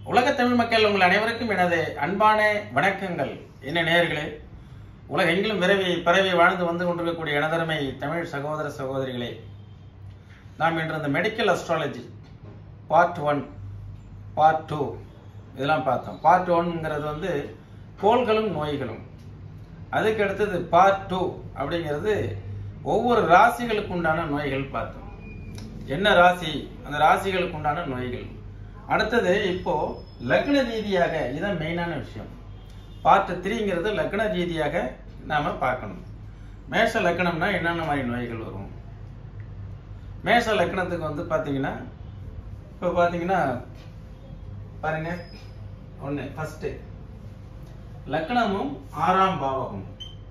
உலகத் தமிழ் மக்கள் உங்கள் அனைவருக்கும் எனது அன்பான வணக்கங்கள் என்ன நேயர்களே உலகெங்கிலும் விரவி பரவி வாழ்ந்து வந்து கொண்டிருக்கக்கூடிய எனதருமை தமிழ் சகோதர சகோதரிகளே நாம் இன்று இந்த medical astrology part one part two இதெல்லாம் பார்த்தோம் பார்ட் ஒன்ங்கிறது வந்து கோள்களும் நோய்களும் அதுக்கு அடுத்தது பார்ட் டூ அப்படிங்கிறது ஒவ்வொரு ராசிகளுக்கு உண்டான நோய்கள் பார்த்தோம் என்ன ராசி அந்த ராசிகளுக்கு உண்டான நோய்கள் அடுத்தது இப்போ லக்ன ரீதியாக இதான் மெயினான விஷயம் பார்ட் த்ரீங்கிறது லக்ன ரீதியாக நாம பார்க்கணும் மேஷ லக்னம்னா என்னென்ன மாதிரி நோய்கள் வரும் மேஷ லக்னத்துக்கு வந்து பாத்தீங்கன்னா இப்போ பாத்தீங்கன்னா பாருங்க ஒன்று ஃபர்ஸ்ட் லக்னமும் ஆறாம் பாவகம்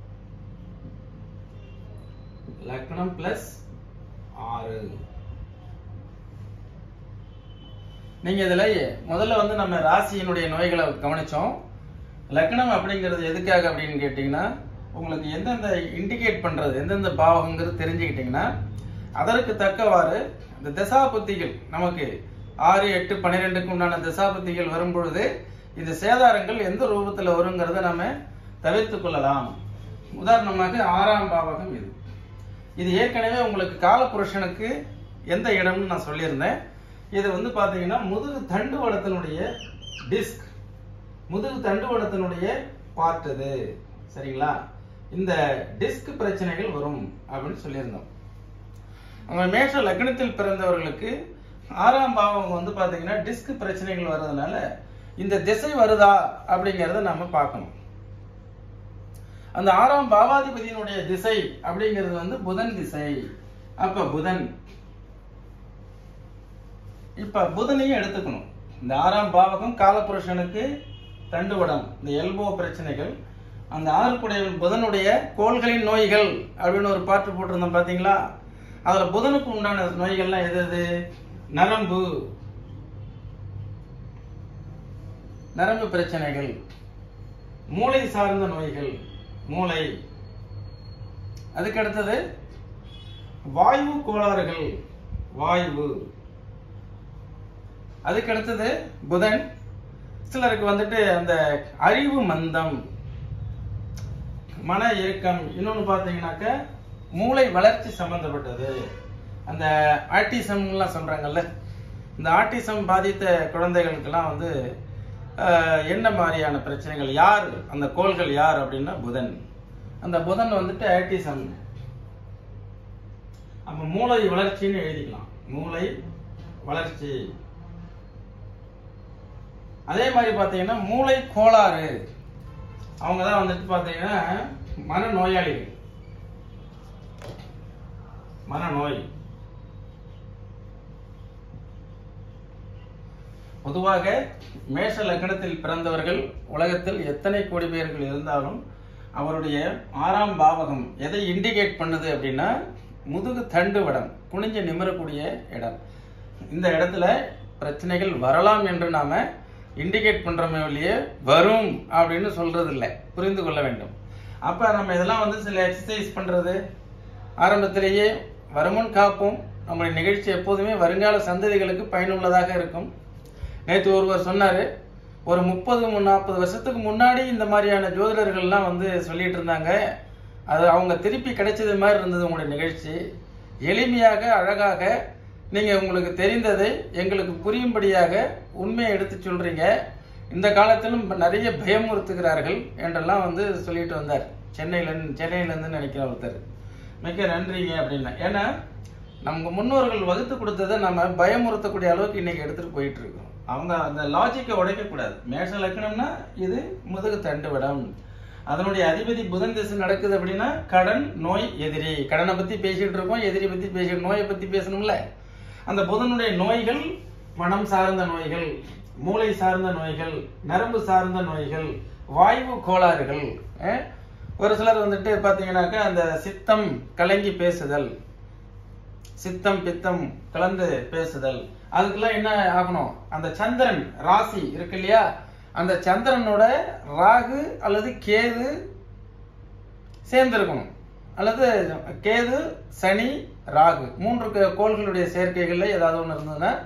லக்னம் பிளஸ் ஆறு நீங்க இதுல முதல்ல வந்து நம்ம ராசியினுடைய நோய்களை கவனிச்சோம் லக்னம் அப்படிங்கிறது எதுக்காக அப்படின்னு கேட்டீங்கன்னா உங்களுக்கு எந்தெந்த இண்டிகேட் பண்றது எந்தெந்த பாவகங்கிறது தெரிஞ்சுக்கிட்டீங்கன்னா அதற்கு தக்கவாறு இந்த தசாபுத்திகள் நமக்கு ஆறு எட்டு பன்னிரெண்டுக்கு உண்டான தசாபுத்திகள் வரும் பொழுது இந்த சேதாரங்கள் எந்த ரூபத்துல வருங்கிறத நம்ம தவிர்த்து கொள்ளலாம் உதாரணமாக ஆறாம் பாவகம் இது இது ஏற்கனவே உங்களுக்கு காலபுருஷனுக்கு எந்த இடம்னு நான் சொல்லியிருந்தேன் இது வந்து பாத்தீங்கன்னா முதுகு தண்டுவடத்தினுடைய டிஸ்க் முதுகு தண்டுவடத்தினுடைய பார்ட் இது சரிங்களா இந்த டிஸ்க் பிரச்சனைகள் வரும் அப்படின்னு சொல்லியிருந்தோம் அவங்க மேஷ லக்னத்தில் பிறந்தவர்களுக்கு ஆறாம் பாவம் வந்து பாத்தீங்கன்னா டிஸ்க் பிரச்சனைகள் வர்றதுனால இந்த திசை வருதா அப்படிங்கறத நம்ம பார்க்கணும் அந்த ஆறாம் பாவாதிபதியினுடைய திசை அப்படிங்கிறது வந்து புதன் திசை அப்ப புதன் இப்ப புதனையும் எடுத்துக்கணும் இந்த ஆறாம் பாவகம் காலபுருஷனுக்கு தண்டுவடம் இந்த எல்போ பிரச்சனைகள் அந்த ஆறுக்குடைய புதனுடைய கோள்களின் நோய்கள் அப்படின்னு ஒரு பாட்டு போட்டிருந்தோம் பாத்தீங்களா அதுல புதனுக்கு உண்டான நோய்கள்லாம் எது எது நரம்பு நரம்பு பிரச்சனைகள் மூளை சார்ந்த நோய்கள் மூளை அதுக்கு அடுத்தது வாயு கோளாறுகள் வாயு அதுக்கு அடுத்தது புதன் சிலருக்கு வந்துட்டு அந்த அறிவு மந்தம் மன இறுக்கம் இன்னொன்னு பாத்தீங்கன்னாக்க மூளை வளர்ச்சி சம்பந்தப்பட்டது அந்த ஆட்டிசம்லாம் சொல்றாங்கல்ல இந்த ஆட்டிசம் பாதித்த குழந்தைகளுக்கெல்லாம் வந்து ஆஹ், என்ன மாதிரியான பிரச்சனைகள் யார் அந்த கோள்கள் யார் அப்படின்னா புதன் அந்த புதன் வந்துட்டு ஆட்டிசம் அப்ப மூளை வளர்ச்சின்னு எழுதிக்கலாம் மூளை வளர்ச்சி அதே மாதிரி பாத்தீங்கன்னா மூளை கோளாறு அவங்க தான் வந்துட்டு பாத்தீங்கன்னா மன நோயாளிகள் மனநோய் பொதுவாக மேஷ லக்னத்தில் பிறந்தவர்கள் உலகத்தில் எத்தனை கோடி பேர்கள் இருந்தாலும் அவருடைய ஆறாம் பாவகம் எதை இண்டிகேட் பண்ணுது அப்படின்னா முதுகு தண்டு வடம் குனிஞ்சு நிமிரக்கூடிய இடம் இந்த இடத்துல பிரச்சனைகள் வரலாம் என்று நாம இண்டிகேட் பண்றோமே ஒழிய வரும் அப்படின்னு சொல்றது இல்லை புரிந்து கொள்ள வேண்டும் அப்ப நம்ம இதெல்லாம் வந்து சில எக்ஸசைஸ் பண்றது ஆரம்பத்திலேயே வருமுன் காப்போம் நம்முடைய நிகழ்ச்சி எப்போதுமே வருங்கால சந்ததிகளுக்கு பயனுள்ளதாக இருக்கும் நேற்று ஒருவர் சொன்னாரு ஒரு முப்பது நாற்பது வருஷத்துக்கு முன்னாடி இந்த மாதிரியான ஜோதிடர்கள்லாம் வந்து சொல்லிட்டு இருந்தாங்க அது அவங்க திருப்பி கிடைச்சது மாதிரி இருந்தது உங்களுடைய நிகழ்ச்சி எளிமையாக அழகாக நீங்க உங்களுக்கு தெரிந்ததை எங்களுக்கு புரியும்படியாக உண்மையை எடுத்து சொல்றீங்க இந்த காலத்திலும் நிறைய பயமுறுத்துகிறார்கள் என்றெல்லாம் வந்து சொல்லிட்டு வந்தார் சென்னையில இருந்து- சென்னையில இருந்து நினைக்கிற ஒருத்தர் மிக்க நன்றிங்க அப்படின்னா ஏன்னா நமக்கு முன்னோர்கள் வகுத்து கொடுத்ததை நம்ம பயமுறுத்தக்கூடிய அளவுக்கு இன்னைக்கு எடுத்துட்டு போயிட்டு இருக்கோம் அவங்க அந்த லாஜிக்கை உடைக்க கூடாது மேஷ லக்னம்னா இது முதுகு தண்டுவிடம் அதனுடைய அதிபதி புதன் திசை நடக்குது அப்படின்னா கடன் நோய் எதிரி கடனை பத்தி பேசிட்டு இருக்கோம் எதிரி பத்தி பேசிட்டு நோயை பத்தி பேசணும்ல அந்த புதனுடைய நோய்கள் மனம் சார்ந்த நோய்கள் மூளை சார்ந்த நோய்கள் நரம்பு சார்ந்த நோய்கள் வாயு கோளாறுகள் அஹ், ஒரு சிலர் வந்துட்டு பாத்தீங்கன்னாக்கா அந்த சித்தம் கலங்கி பேசுதல் சித்தம் பித்தம் கலந்து பேசுதல் அதுக்கெல்லாம் என்ன ஆகணும் அந்த சந்திரன் ராசி இருக்கு இல்லையா அந்த சந்திரனோட ராகு அல்லது கேது சேர்ந்திருக்கணும் அல்லது கேது சனி ராகு மூன்று க- கோள்களுடைய சேர்க்கைகள்ல ஏதாவது ஒன்று இருந்ததுன்னா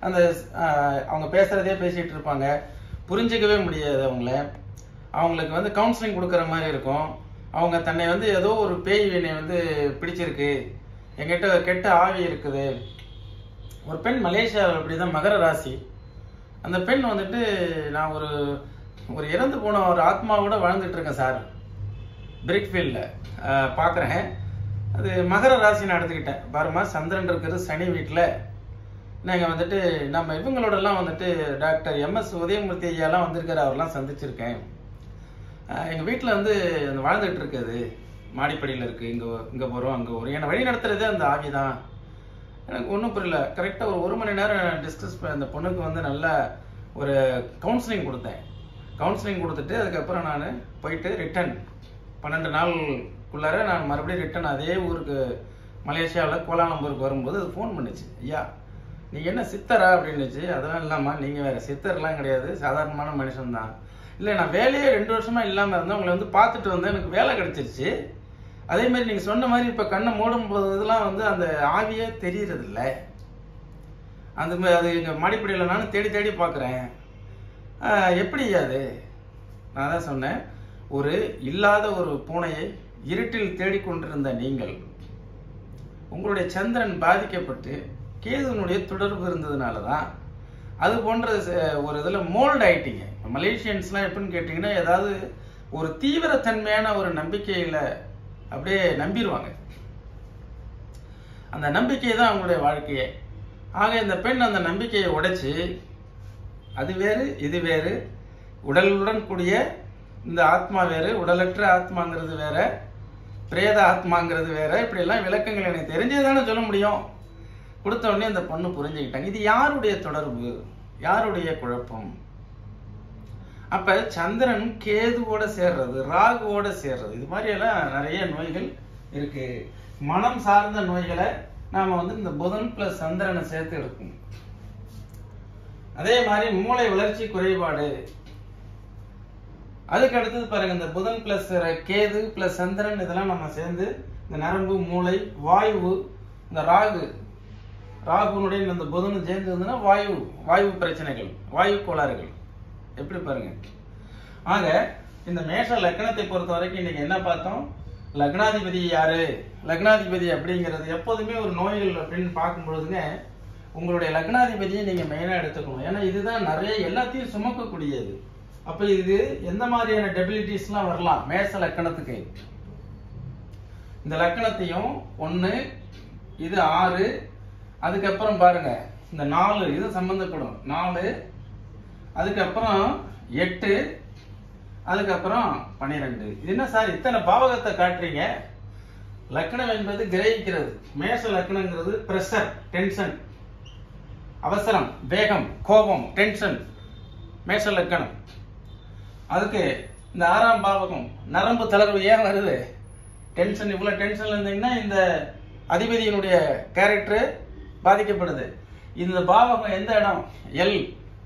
அந்த ஆஹ், அவங்க பேசுறதே பேசிட்டு இருப்பாங்க புரிஞ்சுக்கவே முடியாது அவங்கள அவங்களுக்கு வந்து கவுன்சிலிங் கொடுக்குற மாதிரி இருக்கும் அவங்க தன்னை வந்து ஏதோ ஒரு பேய் வினை வந்து பிடிச்சிருக்கு எங்கிட்ட ஒரு கெட்ட ஆவி இருக்குது ஒரு பெண் மலேசியாவில் அப்படிதான் மகர ராசி அந்த பெண் வந்துட்டு நான் ஒரு ஒரு இறந்து போன ஒரு ஆத்மாவோட வாழ்ந்துட்டு இருக்கேன் சார் பிரிக்ஃபீல்டில் பார்க்குறேன் அது மகர ராசி நான் எடுத்துக்கிட்டேன் பாருமா சந்திரன் இருக்கிறது சனி வீட்டில் நாங்கள் வந்துட்டு நம்ம இவங்களோடலாம் வந்துட்டு டாக்டர் எம்எஸ் உதயமூர்த்தி ஐயாலாம் வந்திருக்காரு அவரெல்லாம் சந்திச்சிருக்கேன் எங்கள் வீட்டில் வந்து அந்த வாழ்ந்துட்டு இருக்குது மாடிப்படியில் இருக்குது இங்கே இங்கே போகிறோம் அங்கே வரும் என்னை வழி நடத்துறதே அந்த ஆவி தான் எனக்கு ஒன்றும் புரியல கரெக்டாக ஒரு ஒரு மணி நேரம் டிஸ்கஸ் அந்த பொண்ணுக்கு வந்து நல்ல ஒரு கவுன்சிலிங் கொடுத்தேன் கவுன்சிலிங் கொடுத்துட்டு அதுக்கப்புறம் நான் போயிட்டு ரிட்டர்ன் பன்னெண்டு நாளுக்குள்ளார நான் மறுபடியும் ரிட்டர்ன் அதே ஊருக்கு மலேசியாவில் கோலாலம்பூருக்கு வரும்போது அது ஃபோன் பண்ணுச்சு ஐயா நீங்கள் என்ன சித்தரா அப்படின்னுச்சு அதெல்லாம் இல்லாமா நீங்கள் வேறு சித்தர்லாம் கிடையாது சாதாரணமான மனுஷன்தான் இல்லை நான் வேலையே ரெண்டு வருஷமா இல்லாமல் இருந்தேன் உங்களை வந்து பார்த்துட்டு வந்தேன் எனக்கு வேலை கிடைச்சிருச்சு அதே மாதிரி நீங்கள் சொன்ன மாதிரி இப்போ கண்ணை மூடும் போதெல்லாம் வந்து அந்த ஆவியே தெரியறது இல்ல அந்த மா- அது எங்கள் மாடிப்படியில் நானும் தேடி தேடி பார்க்குறேன் எப்படி அது நான் தான் சொன்னேன் ஒரு இல்லாத ஒரு பூனையை இருட்டில் தேடிக்கொண்டிருந்த நீங்கள் உங்களுடைய சந்திரன் பாதிக்கப்பட்டு கேதுவனுடைய தொடர்பு இருந்ததுனால தான் அது போன்ற ச- ஒரு இதில் மோல்ட் ஆயிட்டீங்க மலேசியன்ஸ்லாம் எப்படின்னு கேட்டிங்கன்னா ஏதாவது ஒரு தீவிரத்தன்மையான ஒரு நம்பிக்கையில் அப்படியே நம்பிடுவாங்க அந்த நம்பிக்கை தான் அவங்களுடைய வாழ்க்கையே ஆக இந்த பெண் அந்த நம்பிக்கையை உடைச்சு அது வேறு இது வேறு உடலுடன் கூடிய இந்த ஆத்மா வேறு உடலற்ற ஆத்மாங்கிறது வேற பிரேத ஆத்மாங்கிறது வேற இப்படி எல்லாம் விளக்கங்கள் எனக்கு தெரிஞ்சதுதானே சொல்ல முடியும் கொடுத்த உடனே அந்த பொண்ணு புரிஞ்சுக்கிட்டாங்க இது யாருடைய தொடர்பு யாருடைய குழப்பம் அப்ப சந்திரன் கேதுவோட சேர்றது ராகுவோட சேர்றது இது மாதிரி எல்லாம் நிறைய நோய்கள் இருக்கு மனம் சார்ந்த நோய்களை நாம வந்து இந்த புதன் பிளஸ் சந்திரனை சேர்த்து எடுக்கணும் அதே மாதிரி மூளை வளர்ச்சி குறைபாடு அதுக்கு அடுத்தது பாருங்க இந்த புதன் பிளஸ் கேது பிளஸ் சந்திரன் இதெல்லாம் நம்ம சேர்ந்து இந்த நரம்பு மூளை வாயு இந்த ராகு ராகுனுடைய இந்த புதனும் சேர்ந்து இருந்ததுன்னா வாயு வாயு பிரச்சனைகள் வாயு கோளாறுகள் எப்படி பாருங்க ஆக இந்த மேஷ லக்னத்தை பொறுத்த வரைக்கும் இன்னைக்கு என்ன பார்த்தோம் லக்னாதிபதி யாரு லக்னாதிபதி அப்படிங்கிறது எப்போதுமே ஒரு நோய்கள் அப்படின்னு பார்க்கும் பொழுதுங்க உங்களுடைய லக்னாதிபதியை நீங்க மெயினா எடுத்துக்கணும் ஏன்னா இதுதான் நிறைய எல்லாத்தையும் சுமக்கக்கூடியது அப்ப இது எந்த மாதிரியான டெபிலிட்டிஸ்லாம் வரலாம் மேஷ லக்கணத்துக்கு இந்த லக்கணத்தையும் ஒண்ணு இது ஆறு அதுக்கப்புறம் பாருங்க இந்த நாலு இது சம்பந்தப்படும் நாலு அதுக்கப்புறம் எட்டு அதுக்கப்புறம் பன்னிரெண்டு இது என்ன சார் இத்தனை பாவகத்தை காட்டுறீங்க லக்னம் என்பது கிரகிக்கிறது மேஷ லக்னங்கிறது பிரஷர் டென்ஷன் அவசரம் வேகம் கோபம் டென்ஷன் மேஷ லக்கணம் அதுக்கு இந்த ஆறாம் பாவகம் நரம்பு தளர்வு ஏன் வருது டென்ஷன் இவ்வளவு டென்ஷன்ல இருந்தீங்கன்னா இந்த அதிபதியினுடைய கேரக்டர் பாதிக்கப்படுது இந்த பாவகம் எந்த இடம் எல்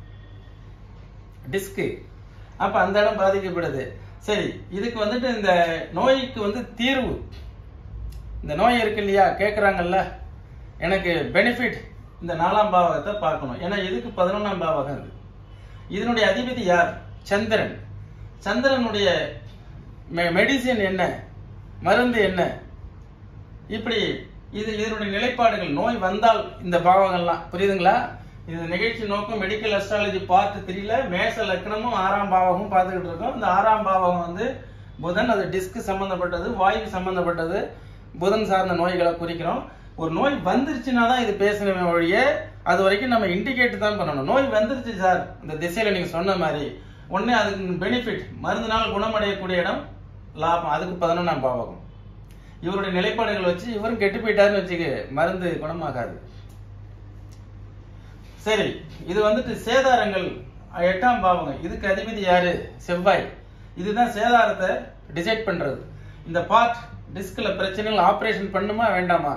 டிஸ்க் அப்ப அந்த இடம் பாதிக்கப்படுது சரி இதுக்கு வந்துட்டு இந்த நோய்க்கு வந்து தீர்வு இந்த நோய் இருக்கு இல்லையா கேக்குறாங்கல்ல எனக்கு பெனிஃபிட் இந்த நாலாம் பாவகத்தை பார்க்கணும் ஏன்னா இதுக்கு பதினொன்னாம் பாவகம் இது இதனுடைய அதிபதி யார் சந்திரன் சந்திரனுடைய மெடிசின் என்ன மருந்து என்ன இப்படி இது இதனுடைய நிலைப்பாடுகள் நோய் வந்தால் இந்த பாவங்கள்லாம் புரியுதுங்களா இந்த நிகழ்ச்சி நோக்கம் மெடிக்கல் அஸ்ட்ராலஜி பார்ட் த்ரீல மேஷ லக்னமும் ஆறாம் பாவமும் பார்த்துக்கிட்டு இருக்கோம் இந்த ஆறாம் பாவகம் வந்து புதன் அது டிஸ்க் சம்பந்தப்பட்டது வாயு சம்பந்தப்பட்டது புதன் சார்ந்த நோய்களை குறிக்கிறோம் ஒரு நோய் வந்துருச்சுன்னா தான் இது பேசணுமே ஒழிய அது வரைக்கும் நம்ம இண்டிகேட் தான் பண்ணணும் நோய் வந்துருச்சு சார் இந்த திசையில நீங்க சொன்ன மாதிரி உடனே அதுக்கு பெனிஃபிட் மருந்தினால் குணமடையக்கூடிய இடம் லாபம் அதுக்கு பதினொன்றாம் பாவகம் இவருடைய நிலைப்பாடுகள் வச்சு இவரும் கெட்டு போயிட்டாருன்னு வச்சுக்க மருந்து குணமாகாது சரி இது வந்துட்டு சேதாரங்கள் அஹ், எட்டாம் பாவகம் இதுக்கு அதிபதி யாரு செவ்வாய் இதுதான் சேதாரத்தை டிசைட் பண்றது இந்த பார்ட் டிஸ்க்ல பிரச்சனைகள் ஆபரேஷன் பண்ணுமா வேண்டாமா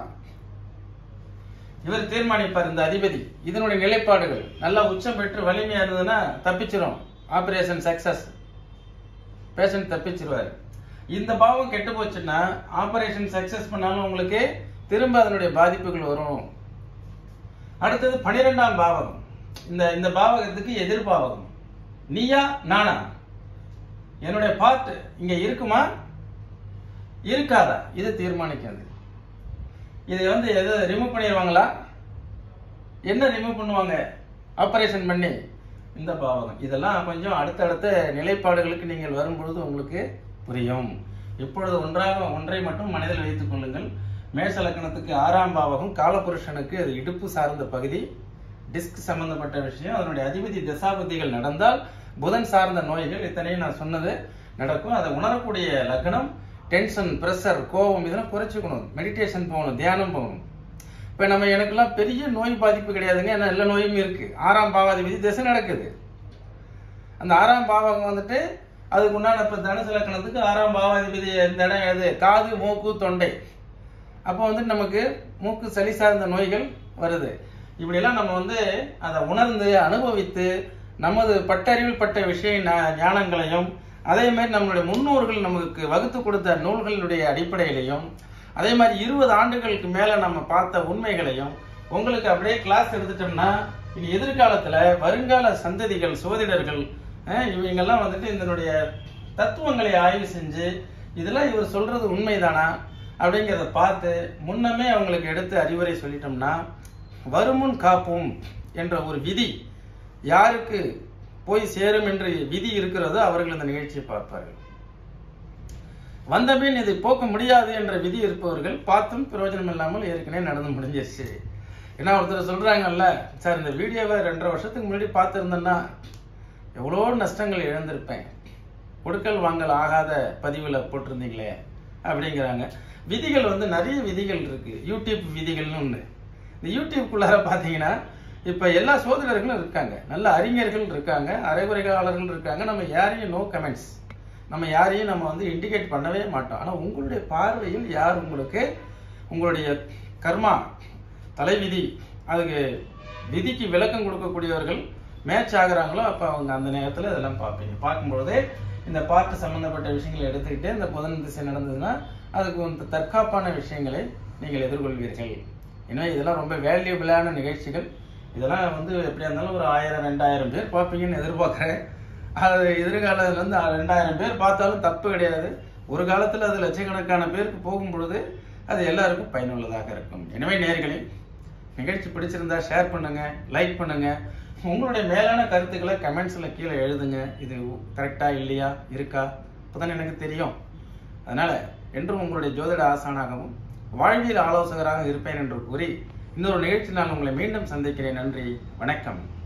இவர் தீர்மானிப்பார் இந்த அதிபதி இதனுடைய நிலைப்பாடுகள் நல்லா உச்சம் பெற்று வலிமையா இருந்ததுன்னா தப்பிச்சிரும் ஆபரேஷன் சக்சஸ் பேஷண்ட் தப்பிச்சிருவாரு இந்த பாவம் கெட்டு போச்சுன்னா ஆபரேஷன் சக்சஸ் பண்ணாலும் உங்களுக்கு திரும்ப அதனுடைய பாதிப்புகள் வரும் அடுத்தது பனிரெண்டாம் பாவகம் இந்த இந்த பாவகத்துக்கு எதிர் பாவகம் நீயா நானா என்னுடைய பார்ட் இங்க இருக்குமா இருக்காதா இது தீர்மானிக்காது இதை வந்து எதை ரிமூவ் பண்ணிடுவாங்களா என்ன ரிமூவ் பண்ணுவாங்க ஆபரேஷன் பண்ணி இந்த பாவகம் இதெல்லாம் கொஞ்சம் அடுத்தடுத்த நிலைப்பாடுகளுக்கு நீங்கள் வரும்பொழுது உங்களுக்கு புரியும் இப்பொழுது ஒன்றாக ஒன்றை மட்டும் மனதில் வைத்துக் கொள்ளுங்கள் மேஷ லக்னத்துக்கு ஆறாம் பாவகம் காலபுருஷனுக்கு அது இடுப்பு சார்ந்த பகுதி டிஸ்க் சம்பந்தப்பட்ட விஷயம் அதனுடைய அதிபதி தசாபதிகள் நடந்தால் புதன் சார்ந்த நோய்கள் இத்தனையும் நான் சொன்னது நடக்கும் அதை உணரக்கூடிய லக்னம் டென்ஷன் பிரஷர் கோபம் இதெல்லாம் குறைச்சிக்கணும் மெடிடேஷன் போகணும் தியானம் போகணும் இப்போ நம்ம எனக்கெல்லாம் பெரிய நோய் பாதிப்பு கிடையாதுங்க ஏன்னா எல்லா நோயும் இருக்கு ஆறாம் பாவாதிபதி திசை நடக்குது அந்த ஆறாம் பாவகம் வந்துட்டு அதுக்கு உண்டான இப்போ தனுசு லக்கணத்துக்கு ஆறாம் பாவாதிபதி இந்த இடம் எது காது மூக்கு தொண்டை அப்போ வந்து நமக்கு மூக்கு சளி சார்ந்த நோய்கள் வருது இப்படியெல்லாம் நம்ம வந்து அதை உணர்ந்து அனுபவித்து நமது பட்டறிவில் பட்ட விஷய ஞா- ஞானங்களையும் அதே மாதிரி நம்மளுடைய முன்னோர்கள் நமக்கு வகுத்து கொடுத்த நூல்களினுடைய அடிப்படையிலையும் அதே மாதிரி இருபது ஆண்டுகளுக்கு மேல நம்ம பார்த்த உண்மைகளையும் உங்களுக்கு அப்படியே கிளாஸ் எடுத்துட்டோம்னா இனி எதிர்காலத்துல வருங்கால சந்ததிகள் சோதிடர்கள் அஹ், இவங்கெல்லாம் வந்துட்டு இதனுடைய தத்துவங்களை ஆய்வு செஞ்சு இதெல்லாம் இவர் சொல்றது உண்மைதானா அப்படிங்கிறத பார்த்து முன்னமே அவங்களுக்கு எடுத்து அறிவுரை சொல்லிட்டோம்னா வருமுன் காப்போம் என்ற ஒரு விதி யாருக்கு போய் சேரும் என்று விதி இருக்கிறதோ அவர்கள் இந்த நிகழ்ச்சியை பார்ப்பார்கள் வந்தபின் இதை போக்க முடியாது என்ற விதி இருப்பவர்கள் பார்த்தும் பிரயோஜனம் இல்லாமல் ஏற்கனவே நடந்து முடிஞ்சிருச்சு ஏன்னா ஒருத்தர் சொல்றாங்கல்ல சார் இந்த வீடியோவை ரெண்டரை வருஷத்துக்கு முன்னாடி பார்த்துருந்தேன்னா எவ்வளோ நஷ்டங்கள் இழந்திருப்பேன் கொடுக்கல் வாங்கல் ஆகாத பதிவில் போட்டிருந்தீங்களே அப்படிங்கிறாங்க விதிகள் வந்து நிறைய விதிகள் இருக்கு யூடியூப் விதிகள்னு ஒன்று இந்த யூடியூப்குள்ளார பார்த்தீங்கன்னா இப்போ எல்லா சோதரர்களும் இருக்காங்க நல்ல அறிஞர்கள் இருக்காங்க அரைகுறைகாலர்கள் இருக்காங்க நம்ம யாரையும் நோ கமெண்ட்ஸ் நம்ம யாரையும் நம்ம வந்து இண்டிகேட் பண்ணவே மாட்டோம் ஆனால் உங்களுடைய பார்வையில் யார் உங்களுக்கு உங்களுடைய கர்மா தலைவிதி அதுக்கு விதிக்கு விளக்கம் கொடுக்கக்கூடியவர்கள் மேட்ச் ஆகுறாங்களோ அப்போ அவங்க அந்த நேரத்தில் இதெல்லாம் பார்ப்பீங்க பார்க்கும்பொழுதே இந்த பாட்டு சம்பந்தப்பட்ட விஷயங்களை எடுத்துக்கிட்டு இந்த புதன் திசை நடந்ததுன்னா அதுக்கு வந்து தற்காப்பான விஷயங்களை நீங்கள் எதிர்கொள்வீர்கள் எனவே இதெல்லாம் ரொம்ப வேல்யூபிளான நிகழ்ச்சிகள் இதெல்லாம் வந்து எப்படியா இருந்தாலும் ஒரு ஆயிரம் ரெண்டாயிரம் பேர் பார்ப்பீங்கன்னு எதிர்பார்க்குறேன் அது எதிர்காலத்துல இருந்து ரெண்டாயிரம் பேர் பார்த்தாலும் தப்பு கிடையாது ஒரு காலத்தில் அது லட்சக்கணக்கான பேருக்கு போகும் பொழுது அது எல்லாருக்கும் பயனுள்ளதாக இருக்கும் எனவே நேர்களே நிகழ்ச்சி பிடிச்சிருந்தா ஷேர் பண்ணுங்க லைக் பண்ணுங்க உங்களுடைய மேலான கருத்துக்களை கமெண்ட்ஸ்ல கீழே எழுதுங்க இது கரெக்டா இல்லையா இருக்கா அப்பதான் எனக்கு தெரியும் அதனால என்றும் உங்களுடைய ஜோதிட ஆசானாகவும் வாழ்வியல் ஆலோசகராக இருப்பேன் என்று கூறி இன்னொரு நிகழ்ச்சி நான் உங்களை மீண்டும் சந்திக்கிறேன் நன்றி வணக்கம்